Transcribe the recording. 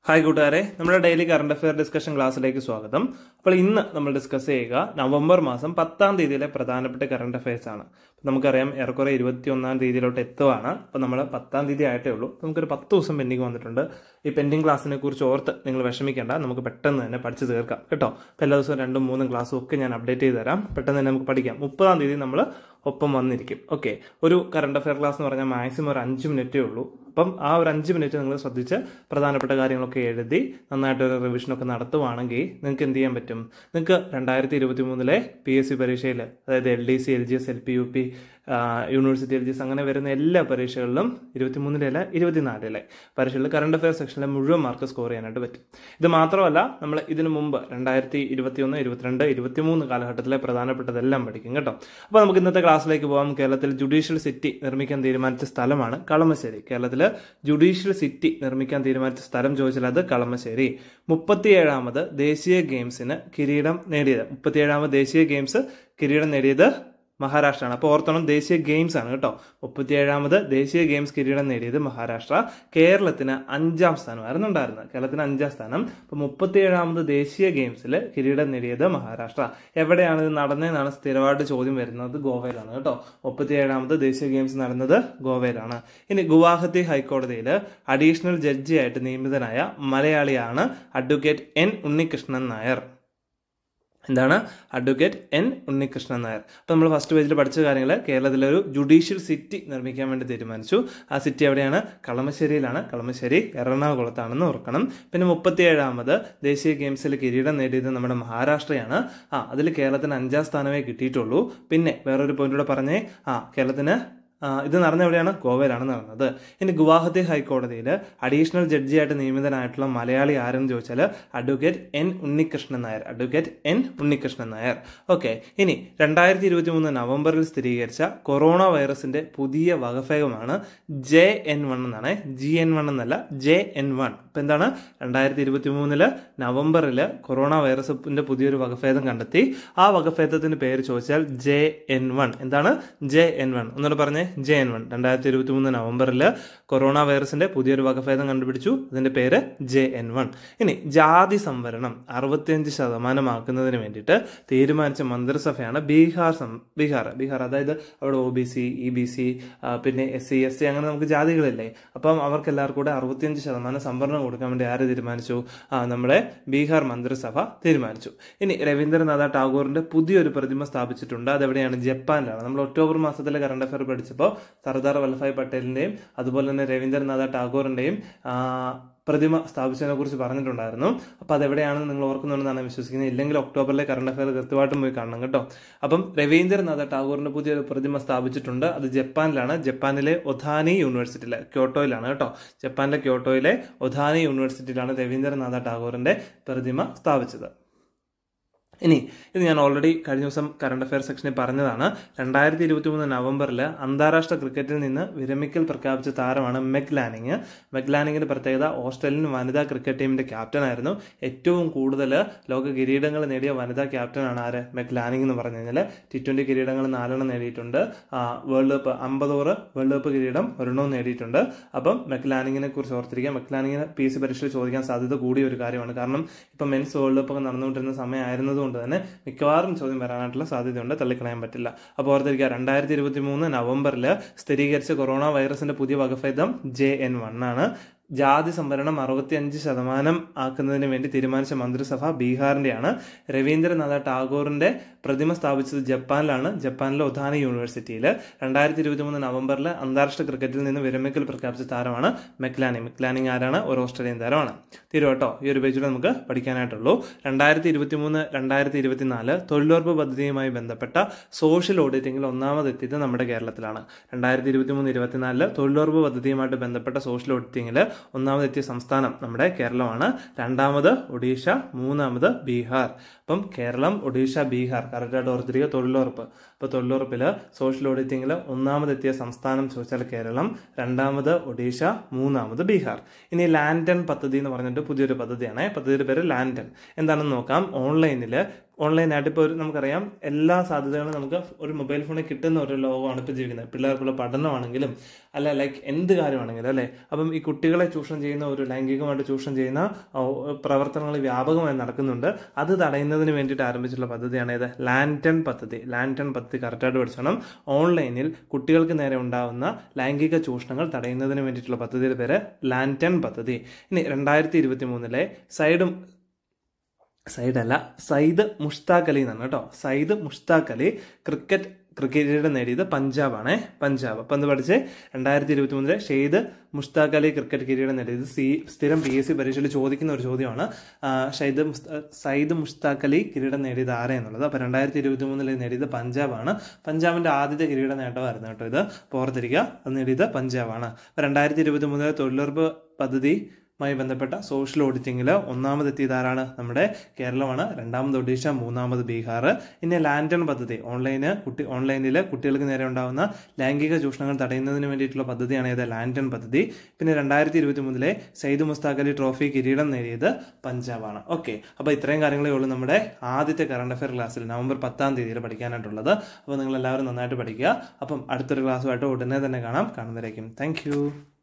hi കൂട്ടുകാരെ നമ്മുടെ daily current affair discussion ക്ലാസ്സിലേക്ക് സ്വാഗതം അപ്പോൾ ഇന്ന് നമ്മൾ ഡിസ്കസ് ചെയ്യുക നവംബർ മാസം പത്താം തീയതിയിലെ പ്രധാനപ്പെട്ട കറണ്ട് അഫയേഴ്സ് ആണ് അപ്പോൾ നമുക്കറിയാം ഏറെക്കുറെ ഇരുപത്തി ഒന്നാം തീയതിയിലോട്ട് എത്തുവാണ് അപ്പോൾ നമ്മൾ പത്താം തീയതി ആയിട്ടേ ഉള്ളൂ നമുക്കൊരു പത്ത് ദിവസം പെൻഡിങ് വന്നിട്ടുണ്ട് ഈ പെൻഡിങ് ക്ലാസ്സിനെ കുറിച്ച് ഓർത്ത് നിങ്ങൾ വിഷമിക്കേണ്ട നമുക്ക് പെട്ടെന്ന് തന്നെ പഠിച്ചു തീർക്കാം കേട്ടോ അപ്പോൾ എല്ലാ ദിവസവും രണ്ടും മൂന്നും ക്ലാസ്സും ഒക്കെ ഞാൻ അപ്ഡേറ്റ് ചെയ്ത് തരാം പെട്ടെന്ന് തന്നെ നമുക്ക് പഠിക്കാം മുപ്പതാം തീയതി നമ്മൾ ഒപ്പം വന്നിരിക്കും ഓക്കെ ഒരു കറണ്ട് അഫയർ ക്ലാസ് എന്ന് പറഞ്ഞാൽ മാക്സിമം ഒരു അഞ്ച് മിനിറ്റേ ഉള്ളൂ അപ്പം ആ ഒരു അഞ്ച് മിനിറ്റ് നിങ്ങൾ ശ്രദ്ധിച്ച് പ്രധാനപ്പെട്ട കാര്യങ്ങളൊക്കെ എഴുതി നന്നായിട്ടൊരു റിവിഷനൊക്കെ നടത്തുവാണെങ്കിൽ നിങ്ങൾക്ക് എന്ത് ചെയ്യാൻ പറ്റും നിങ്ങൾക്ക് രണ്ടായിരത്തി ഇരുപത്തി മൂന്നിലെ പി എസ് സി പരീക്ഷയിൽ അതായത് L D C L G S L P U P university L G S അങ്ങനെ വരുന്ന എല്ലാ പരീക്ഷകളിലും ഇരുപത്തിമൂന്നിലെ അല്ല ഇരുപത്തിനാലിലെ പരീക്ഷകളിൽ കറണ്ട് അഫയർ സെക്ഷനിലെ മുഴുവൻ മാർക്ക് സ്കോർ ചെയ്യാനായിട്ട് പറ്റും ഇത് മാത്രമല്ല നമ്മൾ ഇതിനു മുമ്പ് രണ്ടായിരത്തി ഇരുപത്തി ഒന്ന് ഇരുപത്തിരണ്ട് ഇരുപത്തിമൂന്ന് കാലഘട്ടത്തിലെ പ്രധാനപ്പെട്ടതെല്ലാം പഠിക്കും കേട്ടോ അപ്പോൾ നമുക്ക് ഇന്നത്തെ ക്ലാസ്സിലേക്ക് പോകാം കേരളത്തിൽ ജുഡീഷ്യൽ സിറ്റി നിർമ്മിക്കാൻ തീരുമാനിച്ച സ്ഥലമാണ് കളമശ്ശേരി കേരളത്തിൽ ജുഡീഷ്യൽ സിറ്റി നിർമ്മിക്കാൻ തീരുമാനിച്ച സ്ഥലം ചോദിച്ചാൽ അത് കളമശ്ശേരി മുപ്പത്തിയേഴാമത് ദേശീയ ഗെയിംസിന് കിരീടം നേടിയത് മുപ്പത്തിയേഴാമത് ദേശീയ ഗെയിംസ് കിരീടം നേടിയത് മഹാരാഷ്ട്രയാണ് അപ്പോൾ ഓർത്തോണം ദേശീയ ഗെയിംസ് ആണ് കേട്ടോ മുപ്പത്തിയേഴാമത് ദേശീയ ഗെയിംസ് കിരീടം നേടിയത് മഹാരാഷ്ട്ര കേരളത്തിന് അഞ്ചാം സ്ഥാനമായിരുന്നു ഉണ്ടായിരുന്നത് കേരളത്തിന് അഞ്ചാം സ്ഥാനം അപ്പോൾ മുപ്പത്തിയേഴാമത് ദേശീയ ഗെയിംസിൽ കിരീടം നേടിയത് മഹാരാഷ്ട്ര എവിടെയാണ് ഇത് നടന്നതെന്നാണ് സ്ഥിരമായിട്ട് ചോദ്യം വരുന്നത് ഗോവയിലാണ് കേട്ടോ മുപ്പത്തിയേഴാമത് ദേശീയ ഗെയിംസ് നടന്നത് ഗോവയിലാണ് ഇനി ഗുവാഹത്തി ഹൈക്കോടതിയിൽ അഡീഷണൽ ജഡ്ജിയായിട്ട് നിയമിതനായ മലയാളിയാണ് അഡ്വക്കേറ്റ് എൻ ഉണ്ണികൃഷ്ണൻ നായർ എന്താണ് അഡ്വക്കേറ്റ് എൻ ഉണ്ണികൃഷ്ണൻ നായർ അപ്പോൾ നമ്മൾ ഫസ്റ്റ് പേജിൽ പഠിച്ച കാര്യങ്ങൾ കേരളത്തിലെ ഒരു ജുഡീഷ്യൽ സിറ്റി നിർമ്മിക്കാൻ വേണ്ടി തീരുമാനിച്ചു ആ സിറ്റി എവിടെയാണ് കളമശ്ശേരിയിലാണ് കളമശ്ശേരി എറണാകുളത്താണെന്ന് ഓർക്കണം പിന്നെ മുപ്പത്തിയേഴാമത് ദേശീയ ഗെയിംസിൽ കിരീടം നേടിയത് നമ്മുടെ മഹാരാഷ്ട്രയാണ് ആ അതിൽ കേരളത്തിന് അഞ്ചാം സ്ഥാനമേ കിട്ടിയിട്ടുള്ളൂ പിന്നെ വേറൊരു പോയിന്റ് കൂടെ പറഞ്ഞേ ആ കേരളത്തിന് ഇത് നടന്ന എവിടെയാണ് ഗോവയിലാണ് നടന്നത് ഇനി ഗുവാഹത്തി ഹൈക്കോടതിയിൽ അഡീഷണൽ ജഡ്ജിയായിട്ട് നിയമിതനായിട്ടുള്ള മലയാളി ആരെന്ന് ചോദിച്ചാൽ advocate N Unnikrishnan Nair advocate N Unnikrishnan Nair okay ഇനി രണ്ടായിരത്തി ഇരുപത്തി മൂന്ന് നവംബറിൽ സ്ഥിരീകരിച്ച കൊറോണ വൈറസിന്റെ പുതിയ വകഭേദമാണ് ജെ എൻ വൺ എന്നാണ് ജി എൻ വൺ എന്നല്ല ജെ എൻ വൺ ഇപ്പം എന്താണ് രണ്ടായിരത്തി ഇരുപത്തി മൂന്നില് നവംബറിൽ കൊറോണ വൈറസിന്റെ പുതിയൊരു വകഭേദം കണ്ടെത്തി ആ വകഭേദത്തിന്റെ പേര് ചോദിച്ചാൽ ജെ എൻ വൺ എന്താണ് ജെ എൻ വൺ ഒന്നുകൂടെ പറഞ്ഞേ ജെ എൻ വൺ രണ്ടായിരത്തി ഇരുപത്തി മൂന്ന് നവംബറിൽ കൊറോണ വൈറസിന്റെ പുതിയൊരു വകഭേദം കണ്ടുപിടിച്ചു അതിന്റെ പേര് ജെ എൻ വൺ ഇനി ജാതി സംവരണം അറുപത്തിയഞ്ച് ശതമാനമാക്കുന്നതിന് വേണ്ടിയിട്ട് തീരുമാനിച്ച മന്ത്രിസഭയാണ് ബീഹാർ ബീഹാർ ബീഹാർ അതായത് അവിടെ O B C E B C പിന്നെ എസ് സി എസ് ടി അങ്ങനെ നമുക്ക് ജാതികളില്ലേ അപ്പം അവർക്ക് എല്ലാവർക്കും കൂടെ അറുപത്തിയഞ്ച് ശതമാനം സംവരണം കൊടുക്കാൻ വേണ്ടി ആര് തീരുമാനിച്ചു ആ നമ്മുടെ ബീഹാർ മന്ത്രിസഭ തീരുമാനിച്ചു ഇനി രവീന്ദ്രനാഥ ടാഗോറിന്റെ പുതിയൊരു പ്രതിമ സ്ഥാപിച്ചിട്ടുണ്ട് അതെവിടെയാണ് ജപ്പാനിലാണ് നമ്മൾ ഒക്ടോബർ മാസത്തിലെ കറണ്ട് അഫയർ പഠിച്ചപ്പോൾ സർദാർ വല്ലഭായ് പട്ടേലിന്റെയും അതുപോലെ തന്നെ രവീന്ദ്രനാഥ ടാഗോറിന്റെയും പ്രതിമ സ്ഥാപിച്ചതിനെ കുറിച്ച് പറഞ്ഞിട്ടുണ്ടായിരുന്നു അപ്പോൾ അതെവിടെയാണെന്ന് നിങ്ങൾ ഓർക്കുന്നുണ്ടെന്നാണ് വിശ്വസിക്കുന്നത് ഇല്ലെങ്കിൽ ഒക്ടോബറിലെ കറണ്ട് അഫയർ കൃത്യമായിട്ടും പോയി കാണണം കേട്ടോ അപ്പം രവീന്ദ്രനാഥ ടാഗോറിന്റെ പുതിയൊരു പ്രതിമ സ്ഥാപിച്ചിട്ടുണ്ട് അത് ജപ്പാനിലാണ് ജപ്പാനിലെ ഒധാനി യൂണിവേഴ്സിറ്റിയിലെ ക്യോട്ടോയിലാണ് കേട്ടോ ജപ്പാനിലെ ക്യോട്ടോയിലെ ഒധാനി യൂണിവേഴ്സിറ്റിയിലാണ് രവീന്ദ്രനാഥ ടാഗോറിന്റെ പ്രതിമ സ്ഥാപിച്ചത് ഇനി ഇത് ഞാൻ ഓൾറെഡി കഴിഞ്ഞ ദിവസം കറണ്ട് അഫയർ സെക്ഷനിൽ പറഞ്ഞതാണ് രണ്ടായിരത്തി ഇരുപത്തി മൂന്ന് നവംബറിൽ അന്താരാഷ്ട്ര ക്രിക്കറ്റിൽ നിന്ന് വിരമിക്കൽ പ്രഖ്യാപിച്ച താരമാണ് മെഗ് ലാനിങ് മെഗ് ലാനിങ്ങിന്റെ പ്രത്യേകത ഓസ്ട്രേലിയൻ വനിതാ ക്രിക്കറ്റ് ടീമിന്റെ ക്യാപ്റ്റനായിരുന്നു ഏറ്റവും കൂടുതൽ ലോക കിരീടങ്ങൾ നേടിയ വനിതാ ക്യാപ്റ്റനാണ് ആര് മെഗ് ലാനിങ് എന്ന് പറഞ്ഞു കഴിഞ്ഞാൽ ടി ട്വന്റി കിരീടങ്ങൾ നാലെണ്ണം നേടിയിട്ടുണ്ട് വേൾഡ് കപ്പ് അമ്പത് ഓവർ വേൾഡ് കപ്പ് കിരീടം ഒരെണ്ണവും നേടിയിട്ടുണ്ട് അപ്പം മെഗ് ലാനിങ്ങിനെ കുറിച്ച് ഓർത്തിരിക്കുക മെഗ് ലാനിങ്ങിന് പി എസ് സി പരീക്ഷയിൽ ചോദിക്കാൻ സാധ്യത കൂടിയ ഒരു കാര്യമാണ് കാരണം ഇപ്പം മെൻസ് വേൾഡ് കപ്പ് ഒക്കെ നടന്നുകൊണ്ടിരുന്ന സമയമായിരുന്നത് കൊണ്ട് തന്നെ മിക്കവാറും ചോദ്യം വരാനായിട്ടുള്ള സാധ്യതയുണ്ട് തള്ളിക്കളയാൻ പറ്റില്ല അപ്പോൾ ഓർത്തിരിക്കുക രണ്ടായിരത്തി ഇരുപത്തി മൂന്ന് നവംബറിൽ സ്ഥിരീകരിച്ച കൊറോണ വൈറസിന്റെ പുതിയ വകഭേദം ജെ എൻ വൺ ആണ് ജാതി സംവരണം അറുപത്തിയഞ്ച് ശതമാനം ആക്കുന്നതിന് വേണ്ടി തീരുമാനിച്ച മന്ത്രിസഭ ബീഹാറിന്റെയാണ് രവീന്ദ്രനാഥ ടാഗോറിന്റെ പ്രതിമ സ്ഥാപിച്ചത് ജപ്പാനിലാണ് ജപ്പാനിലെ ഒധാനി യൂണിവേഴ്സിറ്റിയിൽ രണ്ടായിരത്തി ഇരുപത്തി മൂന്ന് നവംബറിൽ അന്താരാഷ്ട്ര ക്രിക്കറ്റിൽ നിന്ന് വിരമിക്കൽ പ്രഖ്യാപിച്ച താരമാണ് മെക്ലാനി മെക്ലാനിങ് ആരാണ് ഒരു ഓസ്ട്രേലിയൻ താരമാണ് തീരുവട്ടോ ഈ ഒരു പേജിൽ നമുക്ക് പഠിക്കാനായിട്ടുള്ളൂ രണ്ടായിരത്തി ഇരുപത്തി മൂന്ന് രണ്ടായിരത്തി ഇരുപത്തിനാല് തൊഴിലുറപ്പ് പദ്ധതിയുമായി ബന്ധപ്പെട്ട സോഷ്യൽ ഓഡിറ്റിംഗിൽ ഒന്നാമതെത്തിയത് നമ്മുടെ കേരളത്തിലാണ് രണ്ടായിരത്തി ഇരുപത്തി മൂന്ന് ഇരുപത്തിനാലില് തൊഴിലുറപ്പ് പദ്ധതിയുമായിട്ട് ബന്ധപ്പെട്ട സോഷ്യൽ ഓഡിറ്റിംഗിൽ ഒന്നാമതെത്തിയ സംസ്ഥാനം നമ്മുടെ കേരളമാണ് രണ്ടാമത് ഒഡീഷ മൂന്നാമത് ബീഹാർ അപ്പം കേരളം ഒഡീഷ ബീഹാർ കറക്റ്റായിട്ട് ഓർത്തിരിക്കുക തൊഴിലുറപ്പ് അപ്പോൾ തൊഴിലുറപ്പിൽ സോഷ്യൽ ഓഡിറ്റിംഗിൽ ഒന്നാമതെത്തിയ സംസ്ഥാനം ചോദിച്ചാൽ കേരളം രണ്ടാമത് ഒഡീഷ മൂന്നാമത് ബീഹാർ ഇനി ലാൻഡൻ പദ്ധതി എന്ന് പറഞ്ഞിട്ട് പുതിയൊരു പദ്ധതിയാണ് പദ്ധതിയുടെ പേര് ലാൻഡൻ എന്താണെന്ന് നോക്കാം ഓൺലൈനിൽ ഓൺലൈനായിട്ട് ഇപ്പോൾ ഒരു നമുക്കറിയാം എല്ലാ സാധ്യതകളും നമുക്ക് ഒരു മൊബൈൽ ഫോണിൽ കിട്ടുന്ന ഒരു ലോകമാണ് ഇപ്പോൾ ജീവിക്കുന്നത് പിള്ളേർക്കുള്ള പഠനമാണെങ്കിലും അല്ല ലൈക്ക് എന്ത് കാര്യമാണെങ്കിലും അല്ലേ അപ്പം ഈ കുട്ടികളെ ചൂഷണം ചെയ്യുന്ന ഒരു ലൈംഗികമായിട്ട് ചൂഷണം ചെയ്യുന്ന ആ, പ്രവർത്തനങ്ങൾ വ്യാപകമായി നടക്കുന്നുണ്ട് അത് തടയുന്നതിന് വേണ്ടിയിട്ട് ആരംഭിച്ചിട്ടുള്ള പദ്ധതിയാണ് ഇത് ലാൻറ്റൺ പദ്ധതി ലാൻറ്റൺ പദ്ധതി കറക്റ്റായിട്ട് പഠിച്ചണം ഓൺലൈനിൽ കുട്ടികൾക്ക് നേരെ ഉണ്ടാവുന്ന ലൈംഗിക ചൂഷണങ്ങൾ തടയുന്നതിന് വേണ്ടിയിട്ടുള്ള പദ്ധതിയുടെ പേര് ലാൻറ്റൺ പദ്ധതി ഇനി രണ്ടായിരത്തി ഇരുപത്തി മൂന്നിലെ സൈഡും സൈഡ് അല്ല സയ്യിദ് മുഷ്താഖ് അലി എന്നാണ് കേട്ടോ സയ്യിദ് മുഷ്താഖ് അലി ക്രിക്കറ്റ് ക്രിക്കറ്റ് കിരീടം നേടിയത് പഞ്ചാബാണേ പഞ്ചാബ് അപ്പം എന്ത് പഠിച്ച് രണ്ടായിരത്തി ഇരുപത്തി മൂന്നിലെ ഷെയ്ദ് മുഷ്താഖ് അലി ക്രിക്കറ്റ് കിരീടം നേടിയത് സി സ്ഥിരം പി എസ് സി പരീക്ഷയിൽ ചോദിക്കുന്ന ഒരു ചോദ്യമാണ് ആ, ഷെയ്ദ് മുസ്ത- സയ്യിദ് മുഷ്താഖ് അലി കിരീടം നേടിയത് ആരെ എന്നുള്ളത് അപ്പോൾ രണ്ടായിരത്തി ഇരുപത്തി മൂന്നിൽ നേടിയത് പഞ്ചാബാണ് പഞ്ചാബിന്റെ ആദ്യത്തെ കിരീട നേട്ടമായിരുന്നു കേട്ടോ ഇത് പോർത്തിരിക്കുക അത് നേടിയത് പഞ്ചാബാണ് അപ്പോൾ രണ്ടായിരത്തി ഇരുപത്തി മൂന്നിലെ തൊഴിലുറപ്പ് പദ്ധതി മായി ബന്ധപ്പെട്ട സോഷ്യൽ ഓഡിറ്റിംഗിൽ ഒന്നാമതെത്തിയത് ആരാണ് നമ്മുടെ കേരളമാണ് രണ്ടാമത് ഒഡീഷ മൂന്നാമത് ബീഹാർ ഇനി ലാൻഡൺ പദ്ധതി ഓൺലൈന് കുട്ടി ഓൺലൈനിൽ കുട്ടികൾക്ക് നേരെ ഉണ്ടാകുന്ന ലൈംഗിക ചൂഷണങ്ങൾ തടയുന്നതിന് വേണ്ടിയിട്ടുള്ള പദ്ധതിയാണ് ഇത് ലാൻഡൺ പദ്ധതി പിന്നെ രണ്ടായിരത്തി ഇരുപത്തി മൂന്നിലെ സയ്യിദ് മുസ്താഖ് അലി ട്രോഫി കിരീടം നേടിയത് പഞ്ചാബാണ് ഓക്കെ അപ്പോൾ ഇത്രയും കാര്യങ്ങളേ ഉള്ളൂ നമ്മുടെ ആദ്യത്തെ കറണ്ട് അഫയർ ക്ലാസ്സിൽ നവംബർ പത്താം തീയതിയിൽ പഠിക്കാനായിട്ടുള്ളത് അപ്പോൾ നിങ്ങൾ എല്ലാവരും നന്നായിട്ട് പഠിക്കുക അപ്പം അടുത്തൊരു ക്ലാസ്സുമായിട്ട് ഉടനെ തന്നെ കാണാം കാണുന്നവരേക്കും താങ്ക്